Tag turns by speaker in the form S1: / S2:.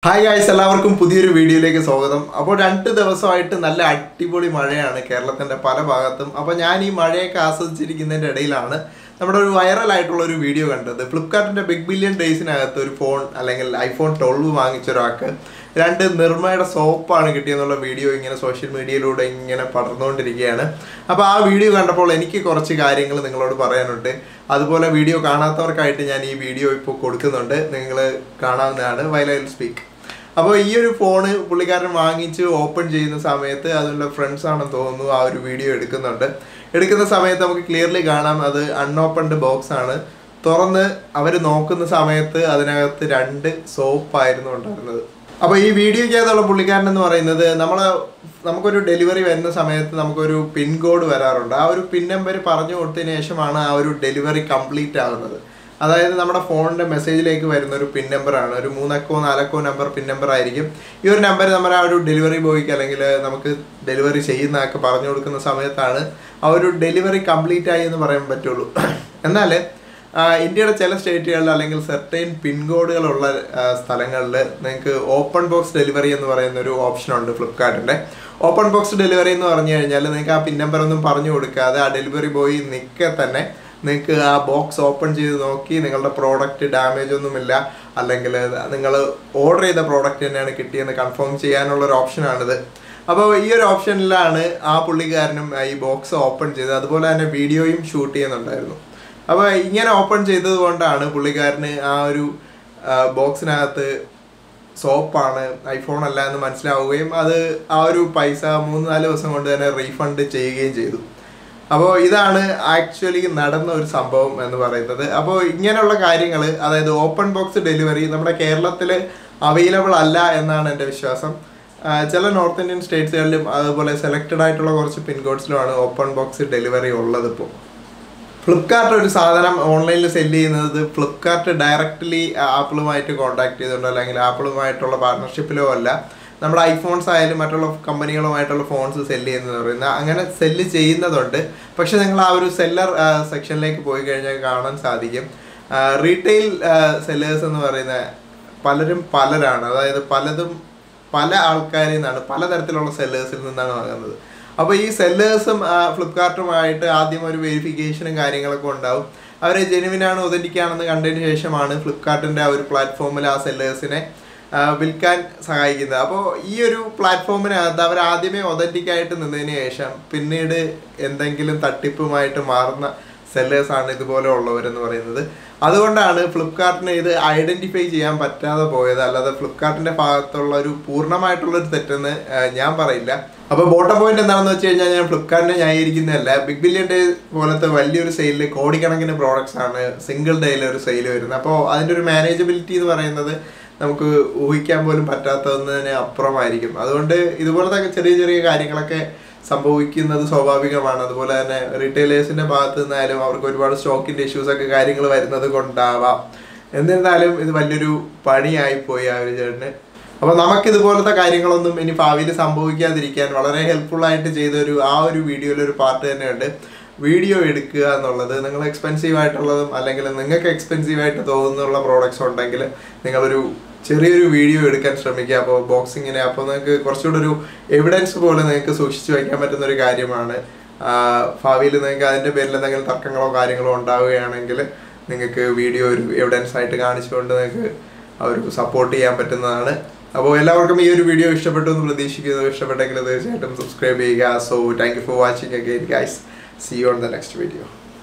S1: hi guys എല്ലാവർക്കും പുതിയൊരു വീഡിയോയിലേക്ക് സ്വാഗതം അപ്പോൾ രണ്ട് ദിവസമായിട്ട് നല്ല അടിപൊളി മഴയാണ് കേരളത്തിന്റെ പല ഭാഗത്തും അപ്പോൾ ഞാൻ ഈ മഴയൊക്കെ ആസ്വദിച്ചിരിക്കുന്നതിൻ്റെ ഇടയിലാണ് നമ്മുടെ ഒരു വൈറൽ ആയിട്ടുള്ള ഒരു വീഡിയോ കണ്ടത് ഫ്ലിപ്കാർട്ടിന്റെ ബിഗ് ബില്യൺ ഡേയ്സിനകത്ത് ഒരു ഫോൺ അല്ലെങ്കിൽ ഐഫോൺ ട്വൽവ് വാങ്ങിച്ച ഒരാൾക്ക് രണ്ട് നിർമ്മയുടെ സോപ്പാണ് കിട്ടിയെന്നുള്ള വീഡിയോ ഇങ്ങനെ സോഷ്യൽ മീഡിയയിലൂടെ ഇങ്ങനെ പടർന്നുകൊണ്ടിരിക്കുകയാണ് അപ്പോൾ ആ വീഡിയോ കണ്ടപ്പോൾ എനിക്ക് കുറച്ച് കാര്യങ്ങൾ നിങ്ങളോട് പറയാനുണ്ട് അതുപോലെ വീഡിയോ കാണാത്തവർക്കായിട്ട് ഞാൻ ഈ വീഡിയോ ഇപ്പോൾ കൊടുക്കുന്നുണ്ട് നിങ്ങൾ കാണാവുന്നതാണ് വൈലൈൽ സ്പീക്ക് അപ്പോൾ ഈ ഒരു ഫോണ് പുള്ളിക്കാരൻ വാങ്ങിച്ച് ഓപ്പൺ ചെയ്യുന്ന സമയത്ത് അതിനുള്ള ഫ്രണ്ട്സ് ആണെന്ന് തോന്നുന്നു ആ ഒരു വീഡിയോ എടുക്കുന്നുണ്ട് എടുക്കുന്ന സമയത്ത് നമുക്ക് ക്ലിയർലി കാണാം അത് അൺഓപ്പൺഡ് ബോക്സ് ആണ് തുറന്ന് അവർ നോക്കുന്ന സമയത്ത് അതിനകത്ത് രണ്ട് സോപ്പായിരുന്നു ഉണ്ടായിരുന്നത് അപ്പോൾ ഈ വീഡിയോയ്ക്കകത്തുള്ള പുള്ളിക്കാരൻ എന്ന് പറയുന്നത് നമ്മൾ നമുക്കൊരു ഡെലിവറി വരുന്ന സമയത്ത് നമുക്കൊരു പിൻ കോഡ് വരാറുണ്ട് ആ ഒരു പിൻ നമ്പർ പറഞ്ഞു കൊടുത്തതിന് ശേഷമാണ് ആ ഒരു ഡെലിവറി കംപ്ലീറ്റ് ആകുന്നത് അതായത് നമ്മുടെ ഫോണിന്റെ മെസ്സേജിലേക്ക് വരുന്ന ഒരു പിൻ നമ്പറാണ് ഒരു മൂന്നക്കോ നാലക്കോ നമ്പർ പിൻ നമ്പർ ആയിരിക്കും ഈ ഒരു നമ്പർ നമ്മുടെ ആ ഒരു ഡെലിവറി ബോയ്ക്ക് അല്ലെങ്കിൽ നമുക്ക് ഡെലിവറി ചെയ്യുന്ന ആൾക്ക് പറഞ്ഞു കൊടുക്കുന്ന സമയത്താണ് ആ ഒരു ഡെലിവറി കംപ്ലീറ്റ് ആയി എന്ന് പറയാൻ പറ്റുള്ളൂ എന്നാൽ ആ, ഇന്ത്യയുടെ ചില സ്റ്റേറ്റുകളിൽ അല്ലെങ്കിൽ സെർട്ടൈൻ പിൻകോഡുകളുള്ള സ്ഥലങ്ങളിൽ നിങ്ങൾക്ക് ഓപ്പൺ ബോക്സ് ഡെലിവറി എന്ന് പറയുന്ന ഒരു ഓപ്ഷൻ ഉണ്ട് ഫ്ലിപ്കാർട്ടിൻ്റെ ഓപ്പൺ ബോക്സ് ഡെലിവറി എന്ന് പറഞ്ഞു കഴിഞ്ഞാൽ നിങ്ങൾക്ക് ആ പിൻ നമ്പർ ഒന്നും പറഞ്ഞു കൊടുക്കാതെ ആ ഡെലിവറി ബോയ് നിൽക്കെ തന്നെ നിങ്ങൾക്ക് ആ ബോക്സ് ഓപ്പൺ ചെയ്ത് നോക്കി നിങ്ങളുടെ പ്രോഡക്റ്റ് ഡാമേജ് ഒന്നുമില്ല അല്ലെങ്കിൽ നിങ്ങൾ ഓർഡർ ചെയ്ത പ്രോഡക്റ്റ് തന്നെയാണ് കിട്ടിയെന്ന് കൺഫേം ചെയ്യാനുള്ള ഒരു ഓപ്ഷനാണിത് അപ്പോൾ ഈ ഒരു ഓപ്ഷനിലാണ് ആ പുള്ളിക്കാരനും ഈ ബോക്സ് ഓപ്പൺ ചെയ്തത് അതുപോലെ തന്നെ വീഡിയോയും ഷൂട്ട് ചെയ്യുന്നുണ്ടായിരുന്നു അപ്പോൾ ഇങ്ങനെ ഓപ്പൺ ചെയ്തത് കൊണ്ടാണ് പുള്ളിക്കാരന് ആ ഒരു ബോക്സിനകത്ത് സോപ്പാണ് ഐഫോൺ അല്ല എന്ന് മനസ്സിലാവുകയും അത് ആ ഒരു പൈസ മൂന്ന് നാല് ദിവസം കൊണ്ട് തന്നെ റീഫണ്ട് ചെയ്യുകയും ചെയ്തു അപ്പോൾ ഇതാണ് ആക്ച്വലി നടന്ന ഒരു സംഭവം എന്ന് പറയുന്നത് അപ്പോൾ ഇങ്ങനെയുള്ള കാര്യങ്ങൾ അതായത് ഓപ്പൺ ബോക്സ് ഡെലിവറി നമ്മുടെ കേരളത്തിൽ അവൈലബിൾ അല്ല എന്നാണ് എൻ്റെ വിശ്വാസം ആ, ചില നോർത്ത് ഇന്ത്യൻ സ്റ്റേറ്റ്സുകളിലും അതുപോലെ സെലക്റ്റഡ് ആയിട്ടുള്ള കുറച്ച് പിൻകോഡ്സിലുമാണ് ഓപ്പൺ ബോക്സ് ഡെലിവറി ഉള്ളത് ഇപ്പോൾ ഫ്ലിപ്കാർട്ട് ഒരു സാധനം ഓൺലൈനിൽ സെല് ചെയ്യുന്നത് ഫ്ലിപ്കാർട്ട് ഡയറക്റ്റ്ലി ആപ്പിളുമായിട്ട് കോൺടാക്ട് ചെയ്തുകൊണ്ടോ അല്ലെങ്കിൽ ആപ്പിളുമായിട്ടുള്ള പാർട്ണർഷിപ്പിലോ അല്ല നമ്മുടെ ഐഫോൺസ് ആയാലും മറ്റുള്ള കമ്പനികളുമായിട്ടുള്ള ഫോൺസ് സെല് ചെയ്യുന്നത് പറയുന്നത് അങ്ങനെ സെല്ല് ചെയ്യുന്നതുണ്ട് പക്ഷെ നിങ്ങൾ ആ ഒരു സെല്ലർ സെക്ഷനിലേക്ക് പോയി കഴിഞ്ഞാൽ കാണാൻ സാധിക്കും റീറ്റെയിൽ സെല്ലേഴ്സ് എന്ന് പറയുന്ന പലരും പലരാണ് അതായത് പലതും പല ആൾക്കാരിൽ നിന്നാണ് പലതരത്തിലുള്ള സെല്ലേഴ്സിൽ നിന്നാണ് വാങ്ങുന്നത് അപ്പോൾ ഈ സെല്ലേഴ്സും ഫ്ലിപ്കാർട്ടുമായിട്ട് ആദ്യം ഒരു വെരിഫിക്കേഷനും കാര്യങ്ങളൊക്കെ ഉണ്ടാവും അവരെ ജെനുവിനാണ് ഒതന്റിക് ആണെന്ന് കണ്ടതിന് ശേഷമാണ് ഫ്ലിപ്കാർട്ടിൻ്റെ ആ ഒരു പ്ലാറ്റ്ഫോമിൽ ആ സെല്ലേഴ്സിനെ വിൽക്കാൻ സഹായിക്കുന്നത് അപ്പോൾ ഈ ഒരു പ്ലാറ്റ്ഫോമിനകത്ത് അവർ ആദ്യമേ ഒതന്റിക് ആയിട്ട് നിന്നതിന് ശേഷം പിന്നീട് എന്തെങ്കിലും തട്ടിപ്പുമായിട്ട് മാറുന്ന സെല്ലേഴ്സ് ആണ് ഇതുപോലെ ഉള്ളവരെന്ന് പറയുന്നത് അതുകൊണ്ടാണ് ഫ്ലിപ്കാർട്ടിന് ഇത് ഐഡന്റിഫൈ ചെയ്യാൻ പറ്റാതെ പോയത് അല്ലാതെ ഫ്ലിപ്കാർട്ടിന്റെ ഭാഗത്തുള്ള ഒരു പൂർണ്ണമായിട്ടുള്ള ഒരു തെറ്റെന്ന് ആ, ഞാൻ പറയില്ല അപ്പൊ ബോട്ടം പോയിന്റ് എന്താണെന്ന് വെച്ച് കഴിഞ്ഞാൽ ഞാൻ ഫ്ലിപ്കാർട്ടിനെ ന്യായീകരിക്കുന്നതല്ല ബിഗ് ബില്യൺ ഡേ പോലത്തെ വലിയൊരു സെയിലിൽ കോടിക്കണക്കിന് പ്രോഡക്ട്സ് ആണ് സിംഗിൾ ഡേയിൽ ഒരു സെയിൽ വരുന്നത് അപ്പോൾ അതിന്റെ ഒരു മാനേജബിലിറ്റി എന്ന് പറയുന്നത് നമുക്ക് ഊഹിക്കാൻ പോലും പറ്റാത്തതിന് അപ്പുറമായിരിക്കും അതുകൊണ്ട് ഇതുപോലത്തെ ചെറിയ ചെറിയ കാര്യങ്ങളൊക്കെ സംഭവിക്കുന്നത് സ്വാഭാവികമാണ് അതുപോലെ തന്നെ റീറ്റെയിലേഴ്സിന്റെ ഭാഗത്ത് നിന്നായാലും അവർക്ക് ഒരുപാട് സ്റ്റോക്കിന്റെ ഇഷ്യൂസ് ഒക്കെ കാര്യങ്ങൾ വരുന്നത് കൊണ്ടാവാം എന്നിരുന്നാലും ഇത് വലിയൊരു പണിയായി പോയി ആ ഒരു ചേട്ടന് അപ്പൊ നമുക്ക് ഇതുപോലത്തെ കാര്യങ്ങളൊന്നും ഇനി ഭാവിയിൽ സംഭവിക്കാതിരിക്കാൻ വളരെ ഹെൽപ്ഫുൾ ആയിട്ട് ചെയ്ത ഒരു ആ ഒരു വീഡിയോയിൽ ഒരു പാർട്ട് തന്നെയുണ്ട് വീഡിയോ എടുക്കുക എന്നുള്ളത് നിങ്ങൾ എക്സ്പെൻസീവ് ആയിട്ടുള്ളതും അല്ലെങ്കിൽ നിങ്ങൾക്ക് എക്സ്പെൻസീവ് ആയിട്ട് തോന്നുന്നുള്ള പ്രോഡക്റ്റ്സ് ഉണ്ടെങ്കിൽ നിങ്ങളൊരു ചെറിയൊരു വീഡിയോ എടുക്കാൻ ശ്രമിക്കുക അപ്പോൾ ബോക്സിങ്ങിനെ അപ്പോൾ നിങ്ങൾക്ക് കുറച്ചുകൂടെ ഒരു എവിഡൻസ് പോലെ നിങ്ങൾക്ക് സൂക്ഷിച്ചു വയ്ക്കാൻ പറ്റുന്ന ഒരു കാര്യമാണ് ഭാവിയിൽ നിങ്ങൾക്ക് അതിൻ്റെ പേരിൽ എന്തെങ്കിലും തർക്കങ്ങളോ കാര്യങ്ങളോ ഉണ്ടാവുകയാണെങ്കിൽ നിങ്ങൾക്ക് വീഡിയോ ഒരു എവിഡൻസ് ആയിട്ട് കാണിച്ചുകൊണ്ട് നിങ്ങൾക്ക് ആ ഒരു സപ്പോർട്ട് ചെയ്യാൻ പറ്റുന്നതാണ് അപ്പോൾ എല്ലാവർക്കും ഈ ഒരു വീഡിയോ ഇഷ്ടപ്പെട്ടു എന്ന് പ്രതീക്ഷിക്കുന്നു ഇഷ്ടപ്പെട്ടെങ്കിൽ തീർച്ചയായിട്ടും സബ്സ്ക്രൈബ് ചെയ്യുക so thank you for watching again guys see you on the next video